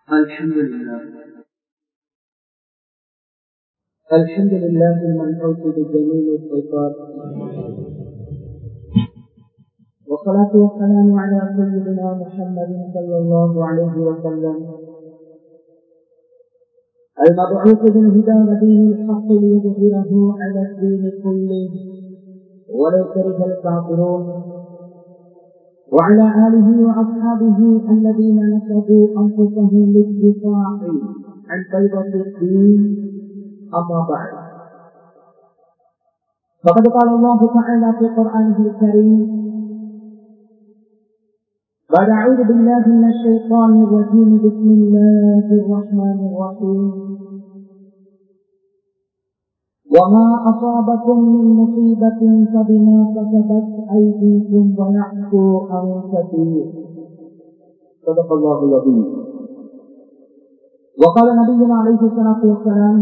الحمد لله الحمد لله المنعوت بجميل الصفات والصلاة والسلام على سيدنا محمد صلى الله عليه وسلم المبعوث بالهدى ودين الحق ليظهره على الدين كله ولو كره الكافرون وعلى آله وأصحابه الذين نسبوا أنفسهم للدفاع عن بيضة الدين أما بعد فقد قال الله تعالى في قرآنه الكريم بعد أعوذ بالله من الشيطان الرجيم بسم الله الرحمن الرحيم وما أصابكم من مصيبة فبما كسبت أيديكم ويعفو عن كثير صدق الله العظيم وقال نبينا عليه الصلاة والسلام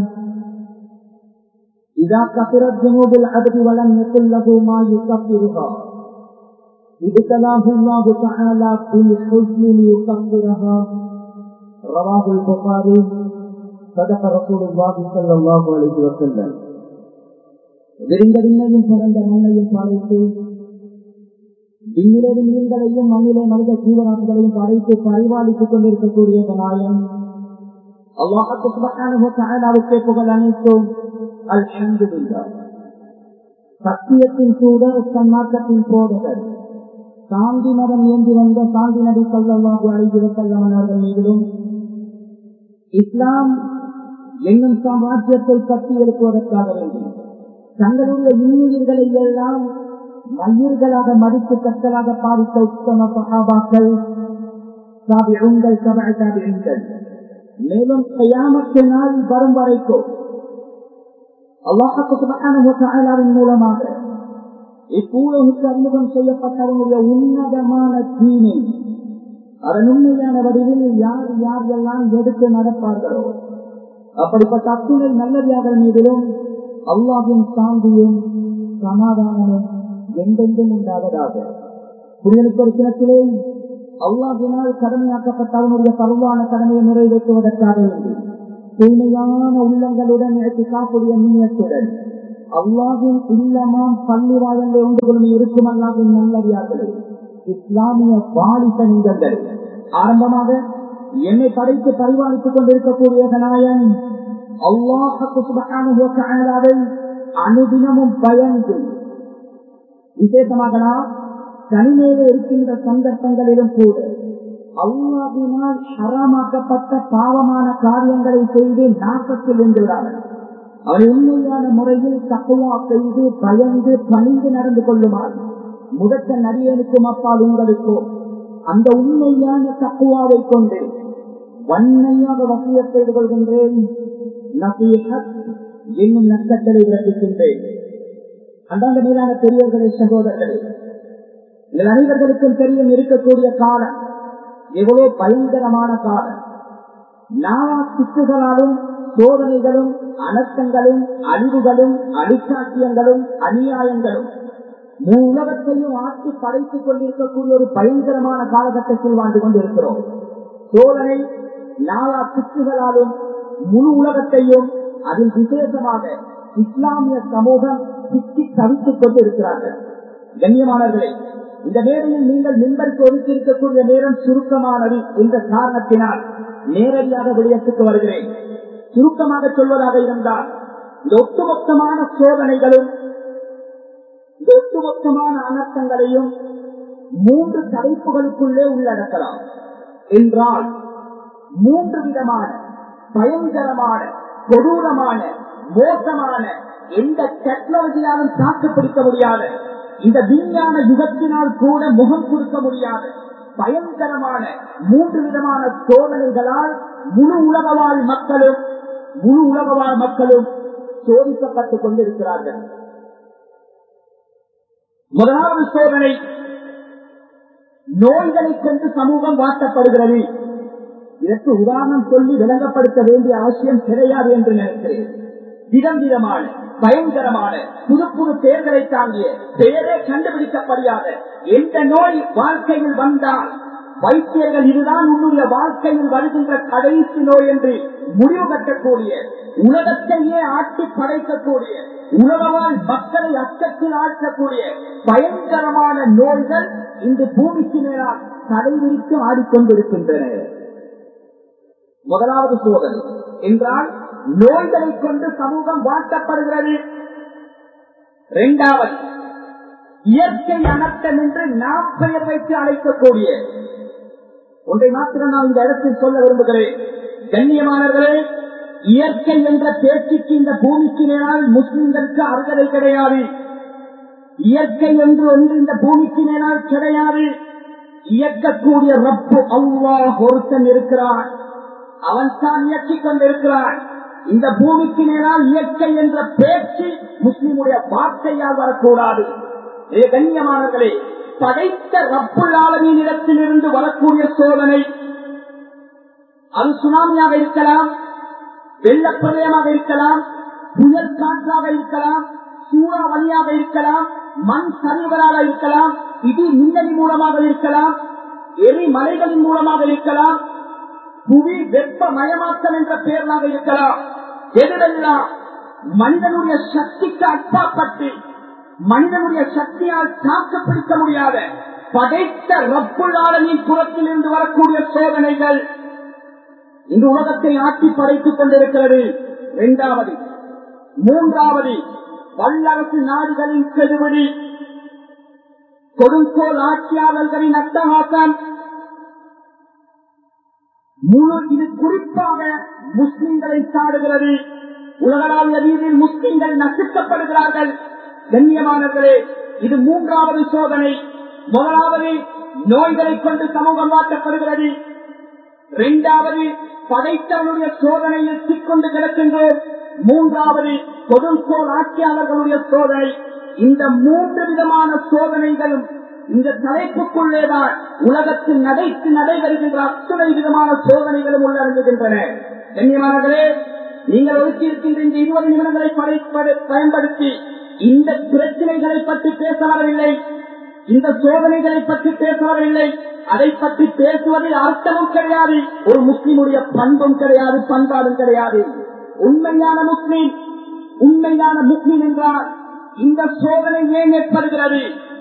إذا كثرت ذنوب العبد ولم يكن له ما يكفرها ابتلاه الله تعالى بالحزن ليكفرها رواه البخاري صدق رسول الله صلى الله عليه وسلم விரிந்த விண்ணையும் பிறந்த மண்ணையும் படைத்து விண்ணிலே விண்மீன்களையும் மண்ணிலே மனித ஜீவராசிகளையும் படைத்து பரிபாலித்துக் கொண்டிருக்கக்கூடிய நாயன் அல்லாஹுக்கு புகழ் அனைத்தும் அல்ஹம்துலில்லா சத்தியத்தின் சூடர் சன்மார்க்கத்தின் போதகர் சாந்தி மதம் ஏந்தி வந்த சாந்தி நபி சல்லாஹு அழைகிற செல்லவனவர்கள் மீதிலும் இஸ்லாம் என்னும் சாம்ராஜ்யத்தை கட்டி எழுப்புவதற்காக வேண்டும் தங்களுடைய இன்னுயிர்களை எல்லாம் மயிர்களாக மதித்து கற்களாக பாதித்த உத்தம சகாபாக்கள் சாபிகள் சாபிகள் மேலும் கையாமத்து நாள் வரும் வரைக்கும் அல்லாஹின் மூலமாக இப்பூலகுக்கு அறிமுகம் செய்யப்பட்டவனுடைய உன்னதமான தீனை அதன் உண்மையான வடிவில் யார் யார் எல்லாம் எடுத்து நடப்பார்களோ அப்படிப்பட்ட அத்துணை நல்லதாக மீதிலும் அல்லாவின் சாந்தியும் சமாதானமும் எங்கெங்கும் உண்டாவதாக புரியலுக்கு ஒரு தினத்திலே அல்லாவினால் கடமையாக்கப்பட்ட அவனுடைய பருவான கடமையை நிறைவேற்றுவதற்காக வேண்டி தூய்மையான உள்ளங்களுடன் எடுத்து காப்புடைய நீயத்துடன் அல்லாவின் இல்லமாம் பள்ளி வாழலை ஒன்று கொண்டு இருக்கும் அல்லாவின் நல்லடியார்களே இஸ்லாமிய வாலிப நீங்கங்கள் ஆரம்பமாக என்னை படைத்து பரிபாலித்துக் கொண்டிருக்கக்கூடிய நாயன் அல்லாஹை அனுதினமும் பயந்து விசேஷமாக தனிமையில இருக்கின்ற சந்தர்ப்பங்களிலும் கூட அல்லாவினால் ஹராமாக்கப்பட்ட பாவமான காரியங்களை செய்து நாசத்தில் வென்றுகிறார்கள் அவர் உண்மையான முறையில் தக்குவா செய்து பயந்து பணிந்து நடந்து கொள்ளுமாறு முதற்க நடிகனுக்கும் அப்பால் உங்களுக்கும் அந்த உண்மையான தக்குவாவை கொண்டு வன்மையாக வசிய செய்து கொள்கின்றேன் என்னும் நக்கத்தலை விளக்குகின்றேன் அந்தாந்த மேலான பெரியவர்களே சகோதரர்களே நீங்கள் அனைவர்களுக்கும் தெரியும் இருக்கக்கூடிய காலம் எவ்வளவு பயங்கரமான காலம் நாளா சிக்குகளாலும் சோதனைகளும் அனர்த்தங்களும் அழிவுகளும் அடிச்சாட்டியங்களும் அநியாயங்களும் உலகத்தையும் ஆட்சி படைத்துக் கொண்டிருக்கக்கூடிய ஒரு பயங்கரமான காலகட்டத்தில் வாழ்ந்து கொண்டிருக்கிறோம் சோதனை நாளா சிக்குகளாலும் முழு உலகத்தையும் அதில் விசேஷமாக இஸ்லாமிய சமூகம் சிக்கி தவித்துக் கொண்டு இருக்கிறார்கள் கண்ணியமானவர்களே இந்த நேரையில் நீங்கள் மின்பருக்கு ஒதுக்கியிருக்கக்கூடிய நேரம் சுருக்கமானது என்ற காரணத்தினால் நேரடியாக விடயத்துக்கு வருகிறேன் சுருக்கமாக சொல்வதாக இருந்தால் இந்த ஒட்டுமொத்தமான சோதனைகளும் இந்த ஒட்டுமொத்தமான அனர்த்தங்களையும் மூன்று தலைப்புகளுக்குள்ளே உள்ளடக்கலாம் என்றால் மூன்று விதமான பயங்கரமான கொடூரமான மோசமான எந்த டெக்னாலஜியாலும் தாக்குப்பிடிக்க முடியாத இந்த விஞ்ஞான யுகத்தினால் கூட முகம் கொடுக்க முடியாத பயங்கரமான மூன்று விதமான சோதனைகளால் முழு உலகவாழ் மக்களும் முழு உலகவாழ் மக்களும் சோதிக்கப்பட்டுக் கொண்டிருக்கிறார்கள் முதலாவது சோதனை நோய்களை கொண்டு சமூகம் வாட்டப்படுகிறது இதற்கு உதாரணம் சொல்லி விளங்கப்படுத்த வேண்டிய அவசியம் கிடையாது என்று நினைக்கிறேன் விதம் விதமான பயங்கரமான புது புது பெயர்களை தாங்கிய பெயரே கண்டுபிடிக்கப்படியாத எந்த நோய் வாழ்க்கையில் வந்தால் வைத்தியர்கள் இதுதான் உன்னுடைய வாழ்க்கையில் வருகின்ற கடைசி நோய் என்று முடிவு கட்டக்கூடிய உலகத்தையே ஆட்டி படைக்கக்கூடிய உலகவால் மக்களை அச்சத்தில் ஆற்றக்கூடிய பயங்கரமான நோய்கள் இன்று பூமிக்கு மேலால் தலைவிரித்து ஆடிக்கொண்டிருக்கின்றன முதலாவது சோதனை என்றால் நோய்களை கொண்டு சமூகம் வாழ்த்தப்படுகிறது இரண்டாவது இயற்கை அனர்த்தம் என்று நாம் பெயர் வைத்து அழைக்கக்கூடிய ஒன்றை மாத்திரம் நான் இந்த இடத்தில் சொல்ல விரும்புகிறேன் கண்ணியமானவர்களே இயற்கை என்ற பேச்சுக்கு இந்த பூமிக்கு மேலால் முஸ்லிம்களுக்கு அருகதை கிடையாது இயற்கை என்று ஒன்று இந்த பூமிக்கு மேலால் கிடையாது இயக்கக்கூடிய ரப்பு அல்லாஹ் ஒருத்தன் இருக்கிறான் அவன் தான் இயக்கிக் கொண்டிருக்கிறான் இந்த பூமிக்கு மேலால் இயற்கை என்ற பேச்சு முஸ்லிமுடைய வார்த்தையால் வரக்கூடாது ஏ கண்ணியமானவர்களே படைத்த ரப்புள்ளாளனின் இடத்திலிருந்து வரக்கூடிய சோதனை அது சுனாமியாக இருக்கலாம் வெள்ளப்பிரளயமாக இருக்கலாம் புயல் காற்றாக இருக்கலாம் சூறாவளியாக இருக்கலாம் மண் சரிவுகளாக இருக்கலாம் இடி மின்னலி மூலமாக இருக்கலாம் எரிமலைகளின் மூலமாக இருக்கலாம் புவி வெப்ப மயமாக்கம் என்ற பெயர்களாக இருக்கலாம் எதுவெல்லாம் மனிதனுடைய சக்திக்கு அப்பாற்பட்டு மனிதனுடைய சக்தியால் தாக்கு பிடிக்க முடியாத படைத்த ரப்புள்ளாளனின் புறத்தில் இருந்து வரக்கூடிய சோதனைகள் இந்த உலகத்தை ஆட்டி படைத்துக் கொண்டிருக்கிறது இரண்டாவது மூன்றாவது வல்லரசு நாடுகளின் கெடுபிடி கொடுங்கோல் ஆட்சியாளர்களின் அட்டகாசம் முழு இது குறிப்பாக முஸ்லிம்களை சாடுகிறது உலகளாவிய ரீதியில் முஸ்லிம்கள் நசுக்கப்படுகிறார்கள் கண்ணியமானவர்களே இது மூன்றாவது சோதனை முதலாவது நோய்களை கொண்டு சமூகம் மாற்றப்படுகிறது இரண்டாவது படைத்தவனுடைய சோதனையில் சிக்கொண்டு கிடக்கின்றோம் மூன்றாவது கொடுங்கோல் ஆட்சியாளர்களுடைய சோதனை இந்த மூன்று விதமான சோதனைகளும் இந்த தலைப்புக்குள்ளேதான் உலகத்தில் நடைத்து நடைபெறுகின்ற அத்துணை விதமான சோதனைகளும் உள்ளடங்குகின்றன கண்ணியமானவர்களே நீங்கள் ஒதுக்கி இருக்கின்ற இந்த இருபது நிமிடங்களை படை- பயன்படுத்தி இந்த பிரச்சனைகளை பற்றி பேச வரவில்லை இந்த சோதனைகளை பற்றி பேச வரவில்லை அதை பற்றி பேசுவதில் அர்த்தமும் கிடையாது ஒரு முஸ்லிமுடைய பண்பும் கிடையாது பண்பாடும் கிடையாது உண்மையான முஸ்லிம் உண்மையான முஸ்லிம் என்றால் இந்த சோதனை ஏன் ஏற்படுகிறது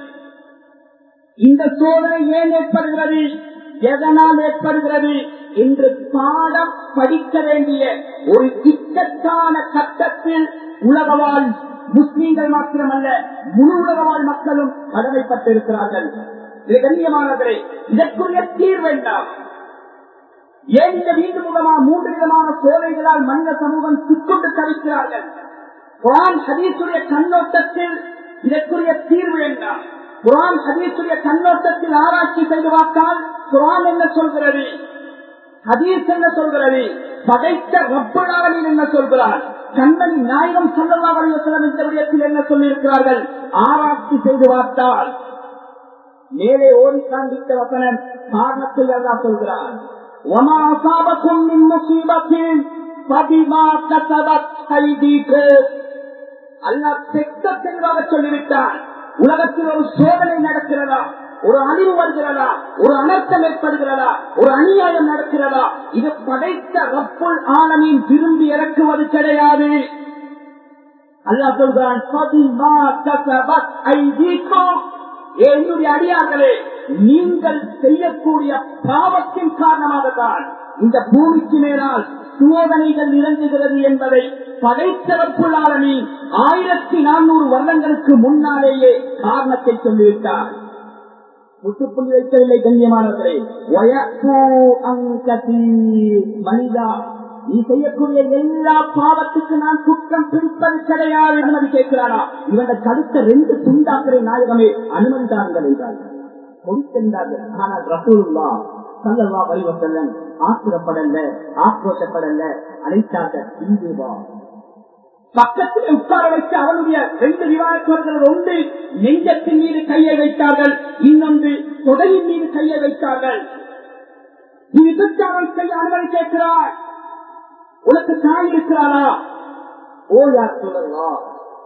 இந்த சோதனை ஏன் ஏற்படுகிறது எதனால் ஏற்படுகிறது என்று பாடம் படிக்க வேண்டிய ஒரு இக்கட்டான கட்டத்தில் உலகவாழ் முஸ்லீம்கள் மாத்திரமல்ல முழு உலகவாழ் மக்களும் கடமைப்பட்டிருக்கிறார்கள் இது கண்ணியமானவர்களே இதற்குரிய தீர்வு வேண்டாம் ஏன் இந்த வீண்டு மூலமா மூன்று விதமான சோதனைகளால் மனித சமூகம் சிக்கொண்டு தவிக்கிறார்கள் குரான் ஹதீசுடைய கண்ணோட்டத்தில் இதற்குரிய தீர்வு வேண்டாம் குரான் ஹதீசுடைய கண்ணோட்டத்தில் ஆராய்ச்சி செய்து பார்த்தால் குரான் என்ன சொல்கிறது ஹதீஸ் என்ன சொல்கிறது படைத்த ரப்படாவலில் என்ன சொல்கிறார் கண்ணனி நாயகம் சொல்லலாவலிய சில இந்த விடயத்தில் என்ன சொல்லியிருக்கிறார்கள் ஆராய்ச்சி செய்து பார்த்தால் மேலே ஓடி காண்பித்த வசனம் காரணத்தை எல்லாம் சொல்கிறார் وما أصابكم من مصيبة فبما كسبت أيديكم அல்லாஹ் பெற்ற தெளிவாக சொல்லிவிட்டான் உலகத்தில் ஒரு சோதனை நடக்கிறதா ஒரு அழிவு வருகிறதா ஒரு அனர்த்தம் ஏற்படுகிறதா ஒரு அநியாயம் நடக்கிறதா இது படைத்த ரப்புள் ஆலமின் விரும்பி இறக்குவது கிடையாது அல்லாஹ் சொல்கிறான் "ஃபபிமா கஸபத் ஐதீக்கும்." என்னுடைய அடியார்களே நீங்கள் செய்யக்கூடிய பாவத்தின் காரணமாகத்தான் இந்த பூமிக்கு மேலால் சோதனைகள் இறங்குகிறது என்பதை படைத்தவப்புள்ளாளனி ஆயிரத்தி நானூறு வருடங்களுக்கு முன்னாலேயே காரணத்தை சொல்லிவிட்டார் முற்றுப்புள்ளி வைக்கவில்லை கண்ணியமானவர்களே வயப்பூ அங்கதி மனிதா நீ செய்யக்கூடிய எல்லா பாவத்துக்கு நான் குற்றம் பிடிப்பது கிடையாது அனுமதி கேட்கிறானா இவனை தடுத்த ரெண்டு துண்டாக்கிற நாயகமே அனுமதி தாருங்கள் என்றார்கள் கொடுத்திருந்தார்கள் ஆனால் ரசூலுல்லா சல்லல்லா வலிவசல்லன் ஆத்திரப்படல ஆக்ரோஷப்படல அழைத்தார்கள் இங்கே வா பக்கத்தில் உட்கார வைத்து அவனுடைய ரெண்டு விவாதத்தவர்கள் ஒன்று நெஞ்சத்தின் மீது கையை வைத்தார்கள் இன்னொன்று தொடையின் மீது கையை வைத்தார்கள் நீ விபச்சாரம் செய்ய அனுமதி கேட்கிறார் உனக்கு தாய் இருக்கிறாரா ஓ யார் சொல்லலாம்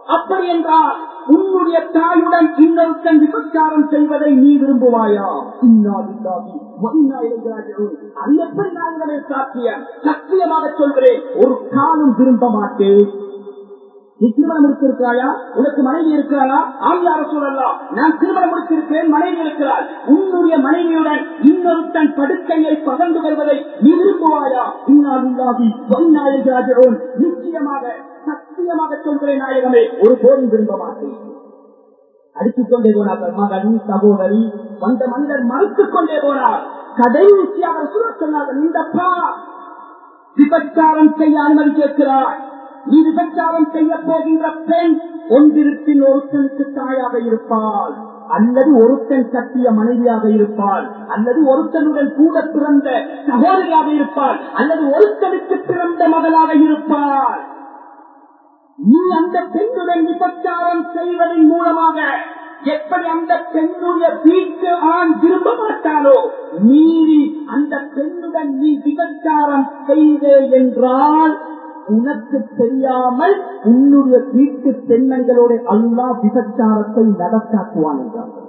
அப்படி என்றால் உன்னுடைய தாயுடன் இன்னொருத்தன் விபச்சாரம் செய்வதை நீ விரும்புவாயா இன்னாதில்லாதி அது எப்படி நாயகமே சாத்தியம் சத்தியமாக சொல்கிறேன் ஒரு காலம் விரும்ப மாட்டேன் நீ திருமணம் முடித்திருக்கிறாயா உனக்கு மனைவி இருக்கிறாயா ஆங்கிலார சூழலாம் நான் திருமணம் முடித்திருக்கிறேன் மனைவி இருக்கிறாள் உன்னுடைய மனைவியுடன் இன்னொருத்தன் படுக்கையை பகிர்ந்து கொள்வதை நீ விரும்புவாயா இன்னாதில்லாதி பொன்னாயகராஜோன் நிச்சயமாக சத்தியமாக சொல்கிறேன் நாயகமே ஒரு போதும் விரும்ப மாட்டேன் அடித்துக் கொண்டே போனார்கள் மகன் சகோதரி வந்த மனிதர் மறுத்துக் கொண்டே போனார் கடைசியாக சொல்ல சொன்னார்கள் இந்தப்பா விபச்சாரம் செய்ய அனுமதி கேட்கிறார் நீ விபச்சாரம் செய்ய போகின்ற பெண் ஒன்றிருப்பின் ஒருத்தனுக்கு தாயாக இருப்பாள் அல்லது ஒருத்தன் கட்டிய மனைவியாக இருப்பாள் அல்லது ஒருத்தனுடன் கூட பிறந்த சகோதரியாக இருப்பாள் அல்லது ஒருத்தனுக்கு பிறந்த மகளாக இருப்பாள் நீ அந்த பெண்ணுடன் விபச்சாரம் செய்வதன் மூலமாக எப்படி அந்த பெண்ணுடைய வீட்டு ஆண் விரும்ப மாட்டானோ மீறி அந்த பெண்ணுடன் நீ விபச்சாரம் செய்தே என்றால் உனக்கு தெரியாமல் உன்னுடைய வீட்டு பெண்மணிகளோட அல்லா விபச்சாரத்தை நடத்தாக்குவான் என்றார்கள்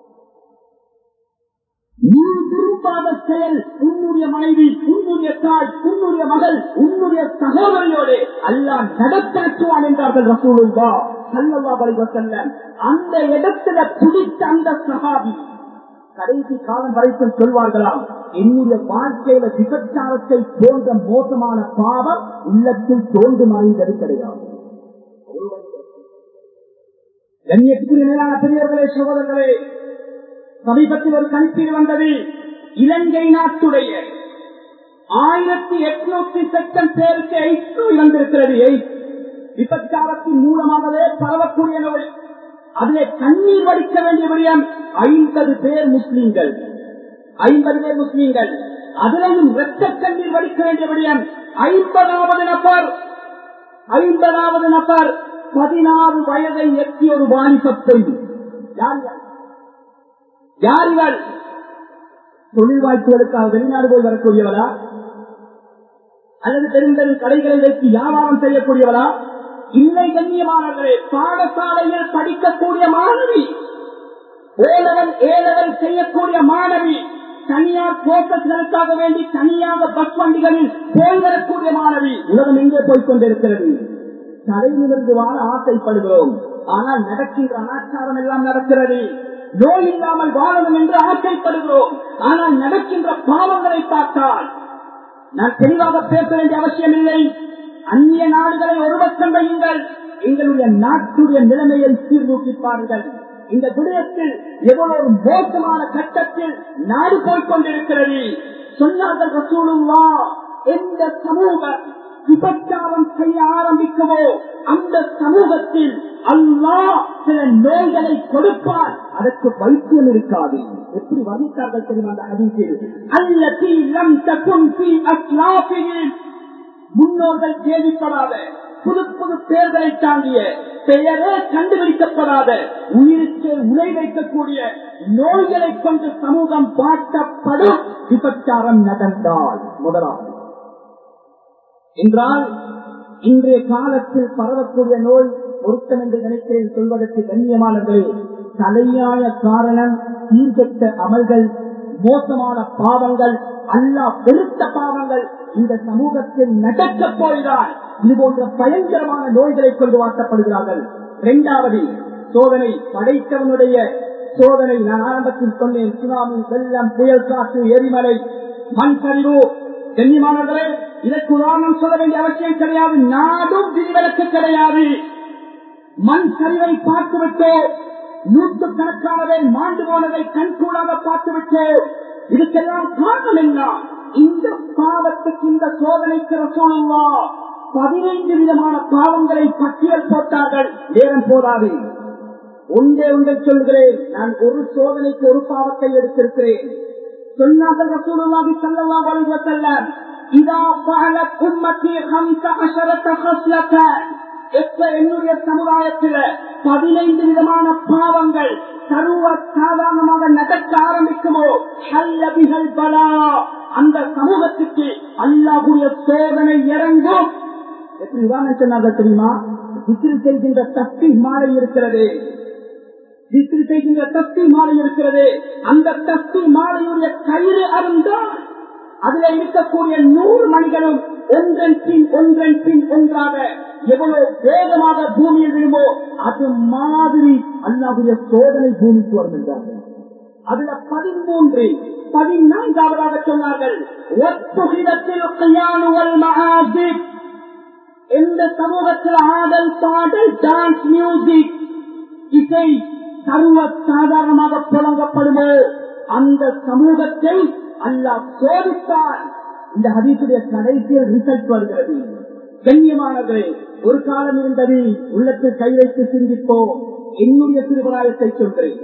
நீ விரும்பாத செயல் உன்னுடைய மனைவி உன்னுடைய தாய் உன்னுடைய மகள் உன்னுடைய சகோதரியோடு அல்லா நடத்தாக்குவான் என்றார்கள் ரசூலுல்லா சல்லல்லா வசல்லம் அந்த இடத்துல பிடித்த அந்த சகாபி கடைசி காலம் வரைக்கும் சொல்வார்களாம் என்னுடைய வாழ்க்கையில விபச்சாரத்தை போன்ற மோசமான பாவம் உள்ளத்தில் தோன்று மறைந்தது கிடையாது கண்ணியத்துக்கு மேலான பெரியவர்களே சகோதரர்களே சமீபத்தில் ஒரு கணிப்பீடு வந்தது இலங்கை நாட்டுடைய ஆயிரத்தி எட்நூத்தி செகண்ட் பேருக்கு எய்ட் நோய் வந்திருக்கிறது எய்ட் விபச்சாரத்தின் மூலமாகவே பரவக்கூடிய நோய் அதிலே கண்ணீர் வடிக்க வேண்டிய விடயம் ஐம்பது பேர் முஸ்லீம்கள் ஐம்பது பேர் முஸ்லீம்கள் அதிலையும் இரத்த கண்ணீர் வடிக்க வேண்டிய விடயம் ஐம்பதாவது நபர் ஐம்பதாவது நபர் பதினாறு வயதை எட்டிய ஒரு வாலிபத்தை யார்கள் யார்கள் தொழில் வாய்ப்புகளுக்காக வெளிநாடு போய் வரக்கூடியவளா அல்லது பெரும்பெரும் கடைகளை வைத்து வியாபாரம் செய்யக்கூடியவளா இல்லை கண்ணியமானவர்களே பாடசாலையில் படிக்கக்கூடிய மாணவி ஏலவன் ஏலவன் செய்யக்கூடிய மாணவி தனியார் போக்கஸ்களுக்காக வேண்டி தனியாக பஸ் வண்டிகளில் போய் வரக்கூடிய மாணவி உலகம் எங்கே போய் கொண்டிருக்கிறது தலையிலிருந்து வாழ ஆசைப்படுகிறோம் ஆனால் நடக்கின்ற அனாச்சாரம் எல்லாம் நடக்கிறது நோய் இல்லாமல் வாழணும் என்று ஆசைப்படுகிறோம் ஆனால் நடக்கின்ற பாவங்களை பார்த்தால் நான் தெளிவாக பேச வேண்டிய அவசியம் இல்லை அந்நிய நாடுகளை ஒரு பக்கம் வையுங்கள் எங்களுடைய நாட்டுடைய நிலைமையை சீர்தூக்கி பாருங்கள் இந்த விடயத்தில் எவ்வளவு மோசமான கட்டத்தில் நாடு போய்க் கொண்டிருக்கிறது சொன்னார்கள் ரசூலுல்லா எந்த சமூகம் விபச்சாரம் செய்ய ஆரம்பிக்கவோ அந்த சமூகத்தில் அல்லாஹ் சில நோய்களை கொடுப்பார் அதற்கு வைத்தியம் இருக்காது எப்படி வர்ணித்தார்கள் தெரியுமா அந்த அதிசயில் அல்லத்தி லம் தகுன் ஃபீ அஸ்லாஃபிஹிம் முன்னோர்கள் கேள்விப்படாத புது புது பெயர்களை தாங்கிய பெயரே கண்டுபிடிக்கப்படாத உயிருக்கே உரை வைக்கக்கூடிய நோய்களை கொண்டு சமூகம் பாட்டப்படும் விபச்சாரம் நடந்தால் முதலாவது என்றால் இன்றைய காலத்தில் பரவக்கூடிய நோய் பொருத்தம் என்று நினைக்கிறேன் சொல்வதற்கு கண்ணியமானவர்களே தலையாய காரணம் சீர்கெட்ட அமல்கள் மோசமான பாவங்கள் அல்லா பெருத்த பாவங்கள் இந்த சமூகத்தில் நடக்க போய்தான் இது போன்ற பயங்கரமான நோய்களை கொண்டு வாட்டப்படுகிறார்கள் இரண்டாவது சோதனை படைத்தவனுடைய சோதனை நான் ஆரம்பத்தில் சொன்னேன் சுனாமி வெள்ளம் புயல் காற்று எரிமலை மண் சரிவு கண்ணியமானவர்களே இதற்கு உதாரணம் சொல்ல வேண்டிய அவசியம் கிடையாது நாடும் விதிவிலக்கு கிடையாது மண் சரிவை பார்த்துவிட்டோ நூற்று கணக்கானதை மாண்டு போனதை கண்கூடாக பார்த்துவிட்டோ இதுக்கெல்லாம் காரணம் என்ன இந்த பாவத்துக்கு இந்த சோதனைக்கு ரசூலுல்லா பதினைந்து விதமான பாவங்களை பட்டியல் போட்டார்கள் நேரம் போதாது ஒன்றே ஒன்றை சொல்கிறேன் நான் ஒரு சோதனைக்கு ஒரு பாவத்தை எடுத்திருக்கிறேன் சொன்னார்கள் ரசூலுல்லாஹி ஸல்லல்லாஹு அலைஹி வஸல்லம் இதா ஃபஅலத் உம்மத்தி 15 ஹஸ்லத்தன் எப்ப என்னுடைய சமுதாயத்தில் பதினைந்து விதமான பாவங்கள் சர்வ சாதாரணமாக நடக்க ஆரம்பிக்குமோ அல்லபிகள் பலா அந்த சமூகத்துக்கு அல்லாஹுடைய சோதனை இறங்கும் எப்படி உதாரணம் சொன்னார்கள் தெரியுமா விசிறு செய்கின்ற தப்பி மாலை இருக்கிறது விசிறு செய்கின்ற தப்பி மாலை இருக்கிறது அந்த தப்பி மாலையுடைய கயிறு அருந்தால் அதுல இருக்கக்கூடிய நூறு மணிகளும் ஒன்றன் பின் ஒன்றன் பின் ஒன்றாக எவ்வளவு வேகமாக பூமியில் விழுமோ அது மாதிரி அல்லாவுடைய சோதனை பூமிக்கு வரும் என்றார்கள் அதுல பதிமூன்று பதினான்காவதாக சொன்னார்கள் எந்த சமூகத்தில் ஆடல் பாடல் டான்ஸ் மியூசிக் இசை சர்வ சாதாரணமாக புழங்கப்படுமோ அந்த சமூகத்தை அல்லாஹ் சோதித்தார் இந்த ஹதீசுடைய கடைசியில் ரிசல்ட் வருகிறது கண்ணியமானது ஒரு காலம் இருந்தது உள்ளத்தில் கை வைத்து சிந்திப்போம் என்னுடைய திருவிழாயத்தை சொல்கிறேன்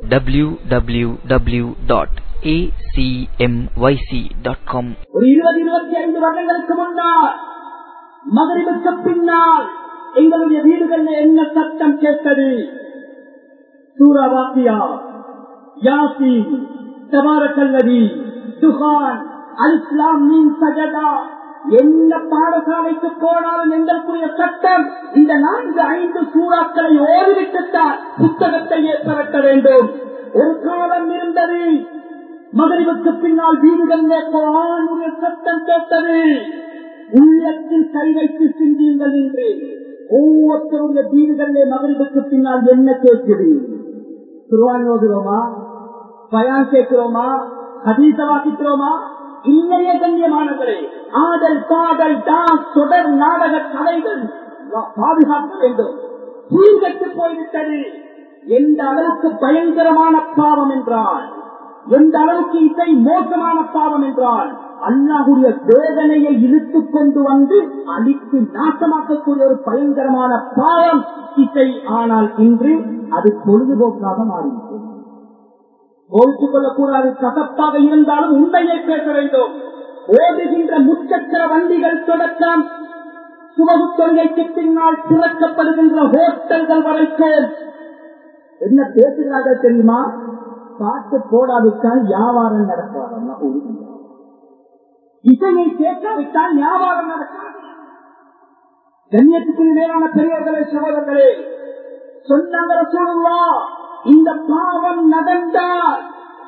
www.acmyc.com ஒரு இருபது இருபத்தி ஐந்து வருடங்களுக்கு முன்னால் மகரிவுக்கு பின்னால் எங்களுடைய வீடுகளில் என்ன சத்தம் கேட்டது சூரா வாக்கியா யாசின் தபாரக்கல்லவி துகான் அலிஸ்லாம் மீன் சஜதா என்ன பாடசாலைக்கு போனாலும் எங்களுக்குரிய சட்டம் இந்த நான்கு ஐந்து சூறாக்களை ஓடிவிட்டுத்தான் புத்தகத்தை ஏற்படுத்த வேண்டும் ஒரு காலம் இருந்தது மகரிவுக்கு பின்னால் வீடுகளிலே குரானுடைய சத்தம் கேட்டது உள்ளத்தில் கை வைத்து சிந்தியுங்கள் என்று ஒவ்வொருத்தருடைய வீடுகளிலே மகரிவுக்கு பின்னால் என்ன கேட்குது குருவான் ஓதுறோமா பயான் கேட்கிறோமா ஹதீச வாசிக்கிறோமா இல்லையே கண்ணியமானவர்களே ஆடல் பாடல் டான்ஸ் தொடர் நாடக கலைகள் பாதுகாக்க வேண்டும் சீர்கட்டு போய்விட்டது எந்த அளவுக்கு பயங்கரமான பாவம் என்றால் எந்த அளவுக்கு இசை மோசமான பாவம் என்றால் அல்லாஹுடைய வேதனையை இழுத்துக் கொண்டு வந்து அழித்து நாசமாக்கக்கூடிய ஒரு பயங்கரமான பாவம் இசை ஆனால் இன்று அது பொழுதுபோக்காக மாறிவிட்டது கோவித்துக் கொள்ளக்கூடாது கசப்பாக இருந்தாலும் உண்மையை பேச வேண்டும் ஓடுகின்ற முச்சக்கர வண்டிகள் தொடக்கம் சுமகு தொழிலைக்கு பின்னால் திறக்கப்படுகின்ற ஹோட்டல்கள் வரைக்கும் என்ன பேசுகிறார்கள் தெரியுமா பாட்டு போடாவிட்டால் வியாபாரம் நடக்காது இசையை கேட்காவிட்டால் வியாபாரம் நடக்காது கண்ணியத்துக்கு மேலான பெரியவர்களே சகோதரர்களே சொன்னாங்க சொல்லுவா இந்த பாவம் நடந்தால்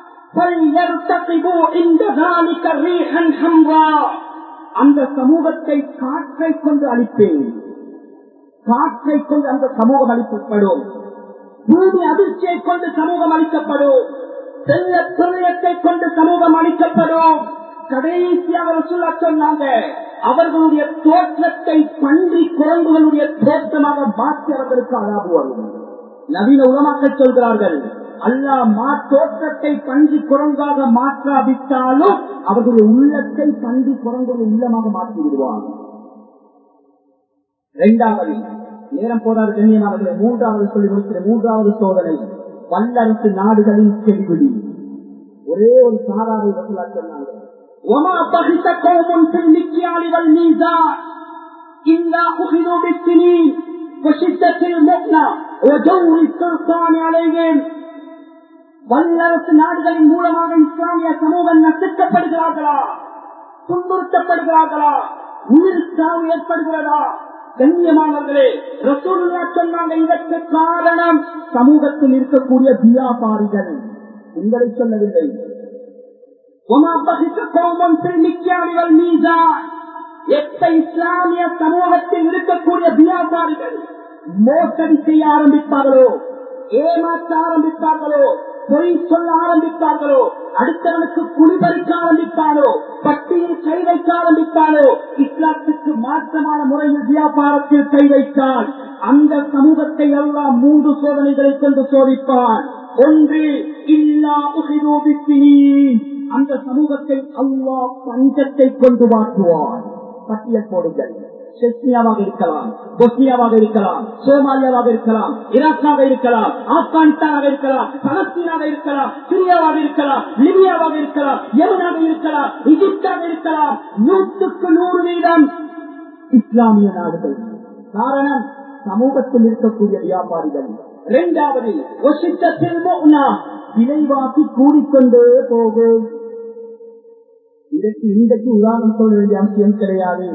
அந்த சமூகத்தை காற்றை கொண்டு அளிப்பேன் காற்றை கொண்டு அந்த சமூகம் அளிக்கப்படும் பூமி அதிர்ச்சியை கொண்டு சமூகம் அளிக்கப்படும் செல்ல பிரளயத்தை கொண்டு சமூகம் அளிக்கப்படும் கடைசியாக சொல்ல சொன்னாங்க அவர்களுடைய தோற்றத்தை பன்றி குரங்குகளுடைய தோற்றமாக மாற்றி அவர்களுக்கு அழாபு வரும் நவீன உலமாக்கள் சொல்கிறார்கள் அல்லா மா தோற்றத்தை பன்றி குரங்காக மாற்றாவிட்டாலும் அவர்களுடைய உள்ளத்தை பன்றி குரங்குடைய உள்ளமாக மாற்றி விடுவார் இரண்டாவது நேரம் போதாது கண்ணியமானவர்களை மூன்றாவது சொல்லி முடிக்கிற மூன்றாவது சோதனை வல்லரசு நாடுகளின் செவிபிடி ஒரே ஒரு சாராவை வசூலா சொன்னாங்க وما بخس قوم في المكيال والميزان إلا أخذوا بالسنين وشدة المؤنة وجور السلطان عليهم வல்லரசு நாடுகளின் மூலமாக இஸ்லாமிய சமூகம் நசுக்கப்படுகிறார்களா துன்புறுத்தப்படுகிறார்களா உயிர் சாவு ஏற்படுகிறதா கண்ணியமானவர்களே ரசூலுல்லா சொன்னாங்க இதற்கு காரணம் சமூகத்தில் இருக்கக்கூடிய வியாபாரிகள் உங்களை சொல்லவில்லை எப்ப இஸ்லாமிய சமூகத்தில் இருக்கக்கூடிய வியாபாரிகள் மோசடி செய்ய ஆரம்பிப்பார்களோ ஏமாற்ற ஆரம்பிப்பார்களோ பொய் சொல்ல ஆரம்பிப்பார்களோ அடுத்தவனுக்கு குளிபறிக்க ஆரம்பிப்பானோ பட்டியில் கை வைக்க ஆரம்பிப்பானோ இஸ்லாத்துக்கு மாற்றமான முறையில் வியாபாரத்தில் கை வைத்தால் அந்த சமூகத்தை எல்லாம் மூன்று சோதனைகளை கொண்டு சோதிப்பான் ஒன்று இல்லா உகிரோபித்தினி அந்த சமூகத்தை அல்லா பஞ்சத்தை கொண்டு மாற்றுவான் பட்டியல் போடுங்கள் செஸ்னியாவாக இருக்கலாம் பொஸ்னியாவாக இருக்கலாம் சோமாலியாவாக இருக்கலாம் ஈராக்காக இருக்கலாம் ஆப்கானிஸ்தானாக இருக்கலாம் பலஸ்தீனாக இருக்கலாம் சிரியாவாக இருக்கலாம் லிபியாவாக இருக்கலாம் யமனாக இருக்கலாம் இஜிப்டாக இருக்கலாம் நூற்றுக்கு நூறு வீதம் இஸ்லாமிய நாடுகள் காரணம் சமூகத்தில் இருக்கக்கூடிய வியாபாரிகள் இரண்டாவது விலைவாசி கூடிக்கொண்டே போகும் இதற்கு இன்றைக்கு உதாரணம் சொல்ல வேண்டிய அவசியம் கிடையாது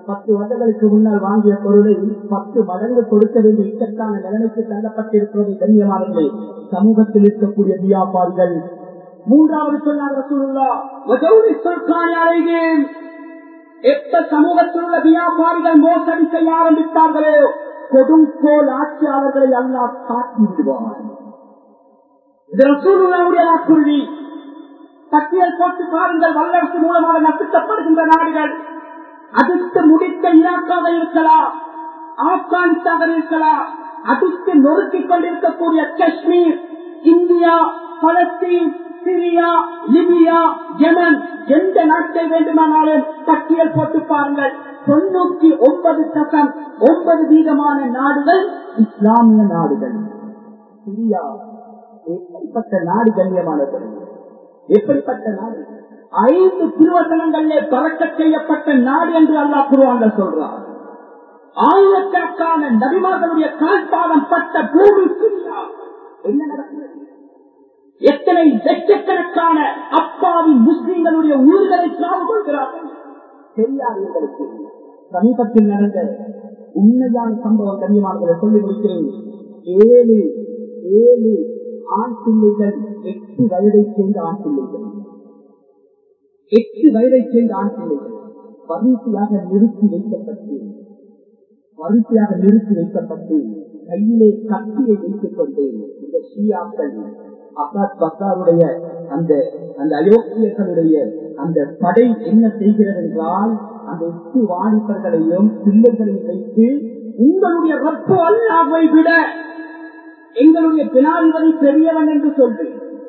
பத்து வருடங்களுக்கு முன்னால் வாங்கிய பொருளை பத்து மடங்கு கொடுக்க வேண்டிய இக்கட்டான நிலைமைக்கு தள்ளப்பட்டிருக்கிறது கண்ணியமானவர்களே சமூகத்தில் இருக்கக்கூடிய வியாபாரிகள் மூன்றாவது சொன்னார் ரசூலுல்லா வஜௌரி சுல்கானி அலைஹிம் எப்ப சமூகத்தில் உள்ள வியாபாரிகள் மோசடி செய்ய ஆரம்பித்தார்களோ கொடுங்கோல் ஆட்சியாளர்களை அல்லாஹ் காட்டி விடுவார் இது ரசூலுல்லாவுடைய வாக்குறுதி பட்டியல் போட்டு பாருங்கள் வல்லரசு மூலமாக நசுக்கப்படுகின்ற நாடுகள் அடுத்து முடிக்க ஈராக்காக இருக்கலாம் ஆப்கானிஸ்தாக இருக்கலாம் அடுத்து நொறுக்கிக் கொண்டிருக்கக்கூடிய Kashmir India Palestine Syria Libya Yemen எந்த நாட்டை வேண்டுமானாலும் பட்டியல் போட்டு பாருங்கள் தொண்ணூத்தி ஒன்பது சதம் ஒன்பது வீதமான நாடுகள் இஸ்லாமிய நாடுகள் சிரியா எப்படிப்பட்ட நாடு கண்ணியமானது எப்படிப்பட்ட நாடு ஐந்து திருவசனங்களிலே பறக்க செய்யப்பட்ட நாடு என்று அல்லாஹ் குருவாங்க சொல்றார் ஆயிரக்கணக்கான நபிமார்களுடைய கால்பாதம் பட்ட பூமி சிரியா என்ன நடக்கிறது எத்தனை லட்சக்கணக்கான அப்பாவி முஸ்லிம்களுடைய உயிர்களை சாவு கொள்கிறார்கள் தெரியாது எங்களுக்கு சமீபத்தில் நடந்த உண்மையான சம்பவம் கண்ணியமானவர்களை சொல்லி முடிக்கிறேன் ஏழு ஏழு ஆண் பிள்ளைகள் எட்டு வயதை சேர்ந்த ஆண் பிள்ளைகள் எட்டு வயதை சேர்ந்த ஆண் பிள்ளைகள் வரிசையாக நிறுத்தி வைக்கப்பட்டு வரிசையாக நிறுத்தி வைக்கப்பட்டு கையிலே கத்தியை வைத்துக் கொண்டு இந்த ஷியாக்கள் அப்பாஸ் பக்தாருடைய அந்த அந்த அயோக்கியர்களுடைய அந்த படை என்ன செய்கிறது என்றால் அந்த எட்டு வாலிபர்களையும் பிள்ளைகளையும் வைத்து உங்களுடைய ரப்பு அல்லாவை விட எங்களுடைய ஜனாதிபதி பெரியவன் என்று சொல்லு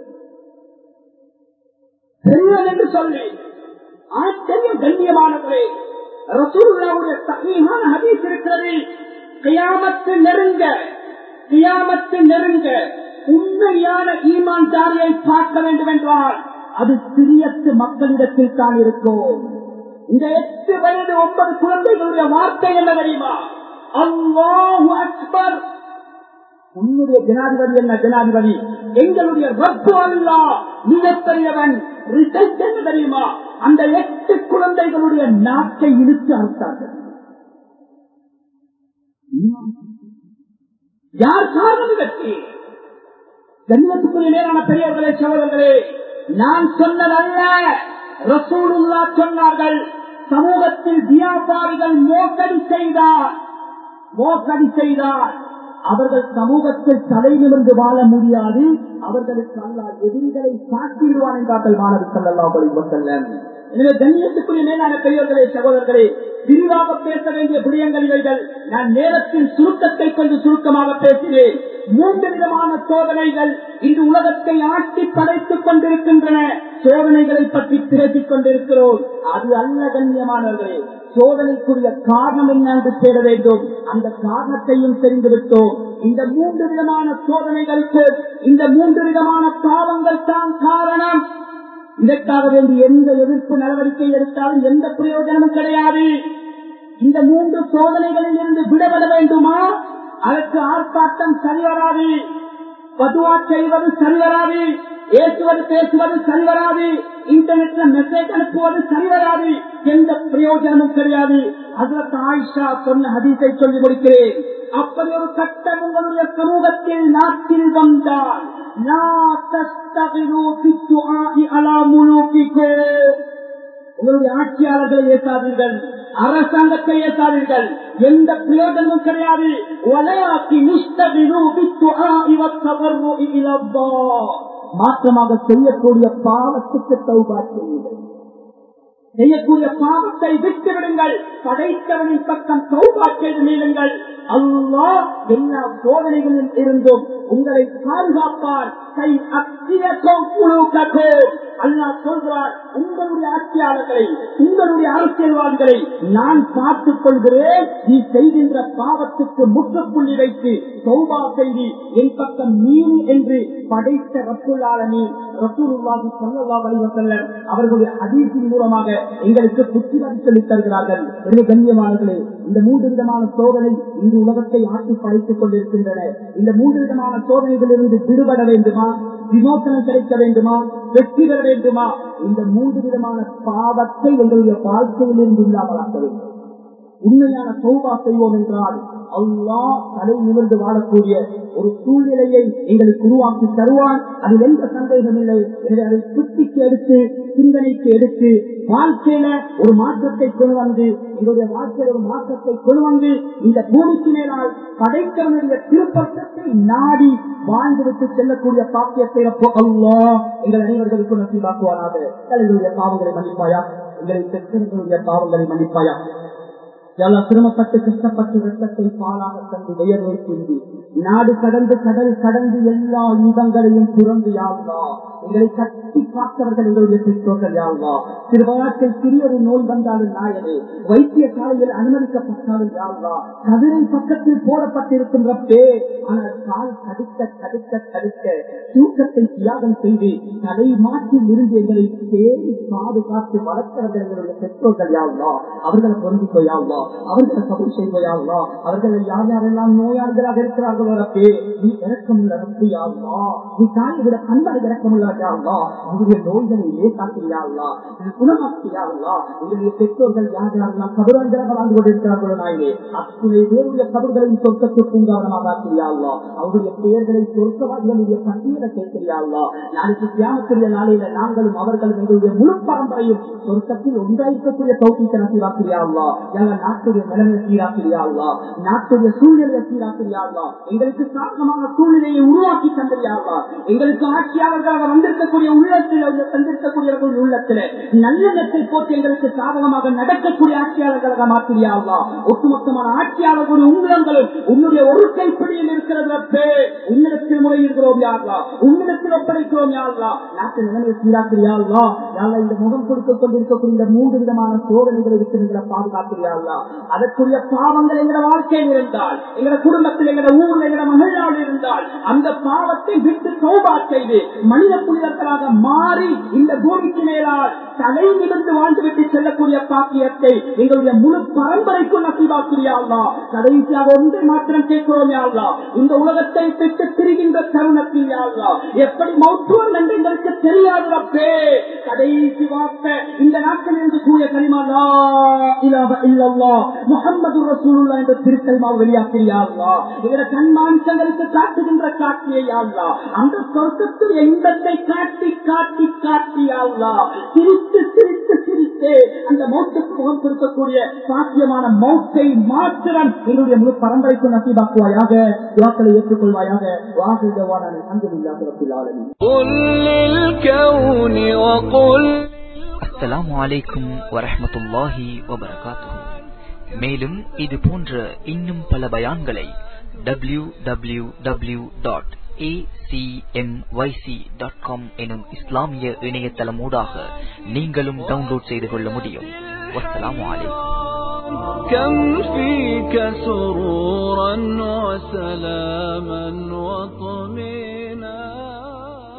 பெரியவன் என்று சொல்லி ஆச்சரியம் கண்ணியமானவரே ரசூலுல்லாவுடைய சகிமான ஹதீஸ் இருக்கிறது கியாமத்து நெருங்க கியாமத்து நெருங்க உண்மையான ஈமான்தாரியை பார்க்க வேண்டும் என்றால் அது சிறியத்து மக்களிடத்தில் தான் இருக்கும் இந்த எட்டு வயது ஒன்பது குழந்தைகளுடைய வார்த்தை என்ன தெரியுமா அல்லாஹு அக்பர் உன்னுடைய ஜனாதிபதி என்ன ஜனாதிபதி எங்களுடைய ரப்பு அல்லா மிகப்பெரியவன் ரிசல்ட் என்ன தெரியுமா அந்த எட்டு குழந்தைகளுடைய நாக்கை இழுத்து அறுத்தார்கள் யார் காரணம் இதற்கு கண்ணியத்துக்குரிய நேரான பெரியவர்களே சகோதரர்களே நான் சொன்னதல்ல ரசூலுல்லா சொன்னார்கள் சமூகத்தில் வியாபாரிகள் மோசடி செய்தார் மோசடி செய்தார் அவர்கள் சமூகத்தில் தலை நிமிர்ந்து வாழ முடியாது அவர்களுக்கு அல்லா எதிரிகளை சாட்டிடுவான் என்றார்கள் மாணவி சல்லா செல்லம் எனவே கண்ணியத்துக்குரிய மேலான பெரியவர்களே சகோதரர்களே விரிவாக பேச வேண்டிய விடயங்கள் இவைகள் நான் நேரத்தின் சுருக்கத்தை கொண்டு சுருக்கமாக பேசினேன் மூன்று விதமான சோதனைகள் இன்று உலகத்தை ஆட்டி படைத்துக் கொண்டிருக்கின்றன சோதனைகளை பற்றி பேசிக் கொண்டிருக்கிறோம் அது அல்ல கண்ணியமானவர்களே சோதனைக்குரிய காரணம் என்ன என்று தேட வேண்டும் அந்த காரணத்தையும் தெரிந்துவிட்டோம் இந்த மூன்று விதமான சோதனைகளுக்கு இந்த மூன்று விதமான பாவங்கள் தான் காரணம் இதற்காக வேண்டி எந்த எதிர்ப்பு நடவடிக்கை எடுத்தாலும் எந்த பிரயோஜனமும் கிடையாது இந்த மூன்று சோதனைகளில் இருந்து விடுபட வேண்டுமா அதற்கு ஆர்ப்பாட்டம் சரிவராது பதுவா செய்வது சரிவராது ஏற்றுவது பேசுவது சரிவராது இன்டர்நெட்ல மெசேஜ் அனுப்புவது சரிவராது எந்த பிரயோஜனமும் கிடையாது அதற்கு ஆயிஷா சொன்ன ஹதீஸை சொல்லி முடிக்கிறேன் அப்படி ஒரு சட்டம் உங்களுடைய சமூகத்தில் நாட்டில் வந்தால் உங்களுடைய ஆட்சியாளர்களை ஏசாதீர்கள் அரசாங்கத்தை ஏசாதீர்கள் எந்த பிரயோஜனமும் கிடையாது மாற்றமாக செய்யக்கூடிய பாவத்துக்கு தௌபா செய்யுங்கள் செய்யக்கூடிய பாவத்தை விட்டு விடுங்கள் படைத்தவனின் பக்கம் சௌபா செய்து நீளுங்கள் அல்லா எல்லா சோதனைகளில் இருந்தும் உங்களை பாதுகாப்பார் கை அத்தியக்கம் குழுக்கோ அல்லா சொல்றார் உங்களுடைய ஆட்சியாளர்களை உங்களுடைய அரசியல்வாதிகளை நான் பார்த்துக் கொள்கிறேன் நீ செய்கின்ற பாவத்துக்கு முற்றுப்புள்ளி வைத்து சௌபா செய்தி என் பக்கம் மீன் என்று படைத்த ரப்புள்ளாளனி ரசூலுல்லாஹி ஸல்லல்லாஹு அலைஹி வஸல்லம் அவர்களுடைய ஹதீஸின் மூலமாக எங்களுக்கு புத்திமதி சொல்லித் தருகிறார்கள் எனவே கண்ணியமானவர்களே இந்த மூன்று விதமான சோதனை இந்த உலகத்தை ஆட்டி படைத்துக் கொண்டிருக்கின்றன இந்த மூன்று விதமான சோதனைகளிலிருந்து விடுபட வேண்டுமா விமோசனம் கிடைக்க வேண்டுமா வெற்றி பெற வேண்டுமா இந்த மூன்று விதமான பாவத்தை எங்களுடைய வாழ்க்கையிலிருந்து இல்லாமலாக்க வேண்டும் உண்மையான சௌபா செய்வோம் என்றால் அல்லாஹ் தலை நிமிர்ந்து வாழக்கூடிய ஒரு சூழ்நிலையை எங்களுக்கு உருவாக்கி தருவான் அதில் எந்த சந்தேகம் இல்லை எனவே அதை புத்திக்கு எடுத்து சிந்தனைக்கு எடுத்து வாழ்க்கையில ஒரு மாற்றத்தை கொண்டு வந்து எங்களுடைய வாழ்க்கையில ஒரு மாற்றத்தை கொண்டு வந்து இந்த பூமிக்கு மேலால் படைத்தவனுடைய திருப்பற்றத்தை நாடி வாழ்ந்துவிட்டு செல்லக்கூடிய பாக்கியத்தை அல்லா எங்கள் அனைவர்களுக்கும் நசீபாக்குவாராக எங்களுடைய பாவங்களை மன்னிப்பாயா எங்களை பெற்றவர்களுடைய பாவங்களை மன்னிப்பாயா எல்லா சிரமப்பட்டு கஷ்டப்பட்டு ரத்தத்தை பாலாக தந்து உயர்வை செய்து நாடு கடந்து கடல் கடந்து எல்லா யுகங்களையும் துறந்து யாழ்வா எங்களை கட்டி காத்தவர்கள் எங்களுடைய பெற்றோர்கள் யாழ்வா திருவழாக்கை சிறிய ஒரு நோய் வந்தாலும் நாயனே வைத்திய சாலையில் அனுமதிக்கப்பட்டாலும் யாழ்வா கதிரை பக்கத்தில் போடப்பட்டிருக்கும் ரப்பே ஆனால் கால் தடுக்க தடுக்க தடுக்க தூக்கத்தை தியாகம் செய்து தலை மாற்றில் இருந்து எங்களை தேடி பாதுகாத்து வளர்த்தவர்கள் எங்களுடைய பெற்றோர்கள் யாழ்வா அவர்களை பொருந்திக்கோ யாழ்வா அவர்களை கபல் செய்வோயாவா அவர்கள் யார் யாரெல்லாம் நோயாளிகளாக இருக்கிறார்களோ ரப்பே நீ இறக்கமுள்ள ரப்பு யாவா நீ தாயை விட கண்மலை இறக்கமுள்ள யாவா அவருடைய நோய்களை ஏசாக்கிறியாவா குணமாக்கியாவா உங்களுடைய பெற்றோர்கள் யார் யாரெல்லாம் கபுராஞ்சலாக வாழ்ந்து கொண்டிருக்கிறார்களோ நாயிலே அத்துணை பேருடைய கபர்களையும் சொர்க்கத்து பூங்காவனமாக ஆக்கிறியாவா அவருடைய பெயர்களை சொர்க்கவாதிகளுடைய பட்டியலை சேர்க்கிறியாவா நாளைக்கு தியாகக்கூடிய நாளையில நாங்களும் அவர்களும் எங்களுடைய முழு பரம்பரையும் சொர்க்கத்தில் ஒன்றாயிருக்கக்கூடிய தௌக்கிக்க நசீவாக்கிறியாவா எங்கள் நாட்டுடைய நிலைமை சீராக்கிறியாவா நாட்டுடைய சூழ்நிலையை சீராக்கிறியாவா எங்களுக்கு சாதகமான சூழ்நிலையை உருவாக்கி தந்திரியாவா எங்களுக்கு ஆட்சியாளர்களாக வந்திருக்கக்கூடிய உள்ளத்தில் தந்திருக்கக்கூடியவர்கள் உள்ளத்துல நல்லெண்ணத்தை போட்டு எங்களுக்கு சாதகமாக நடக்கக்கூடிய ஆட்சியாளர்களாக மாற்றியாவா ஒட்டுமொத்தமான ஆட்சியாளர்களுடைய உள்ளங்களும் உன்னுடைய ஒரு கைப்பிடியில் இருக்கிறது உன்னிடத்தில் முறையிடுகிறோம் யாருலா உன்னிடத்தில் ஒப்படைக்கிறோம் யாருலா நாட்டு நிலைமையை சீராக்கிறியாவா யாரா இந்த முகம் கொடுத்துக் கொண்டிருக்கக்கூடிய இந்த மூன்று விதமான சோதனைகளை விட்டு எங்களை பாதுகாக்கிறியாவா அதற்குரிய பாவங்கள் எங்கட வாழ்க்கையில் இருந்தால் எங்கட குடும்பத்தில் எங்கட ஊர்ல எங்கட மகிழ்நாள் இருந்தால் அந்த பாவத்தை விட்டு சோபா செய்து மனித புனிதர்களாக மாறி இந்த பூமிக்கு மேலால் தலை நிமிர்ந்து வாழ்ந்துவிட்டு செல்லக்கூடிய பாக்கியத்தை எங்களுடைய முழு பரம்பரைக்கும் நசீவாக்கிறியாள்லா கடைசியாக ஒன்றை மாத்திரம் கேட்கிறோம் யாழ்லா இந்த உலகத்தை விட்டு திரிகின்ற தருணத்தில் யாழ்லா எப்படி மௌத்துவம் என்று எங்களுக்கு தெரியாதப்பே கடைசி வார்த்தை இந்த நாட்டில் இருந்து கூடிய கனிமாலா இலாக இல்லல்லா முகமது ரசூலுல்லா என்ற திருக்கல்மாவை வெளியாக்கிறியாள்லா எங்களோட கண்மானிசங்களுக்கு காட்டுகின்ற காட்சியாள்லா அந்த சொர்க்கத்துடைய இன்பத்தை காட்டி காட்டி காட்டியாள்லா சிரித்து சிரித்து சிரித்து அந்த மௌத்துக்கு முகம் கொடுக்கக்கூடிய சாத்தியமான மௌத்தை மாத்திரம் எங்களுடைய முழு பரம்பரைக்கு நசீபாக்குவாயாக வாக்களை ஏற்றுக்கொள்வாயாக வாகுதவான அன்புமில்லாத قل للكون وقل அஸ்ஸலாமு அலைக்கும் வரஹ்மத்துல்லாஹி வபரகாத்துஹு மேலும் இது போன்ற இன்னும் பல பயான்களை டபிள்யூ டபிள்யூ டபிள்யூ டாட் எனும் இஸ்லாமிய இணையதளமூடாக நீங்களும் டவுன்லோட் செய்து கொள்ள முடியும் வஸ்ஸலாமு அலைக்கும் كم فيك سرورا وسلاما وطهورا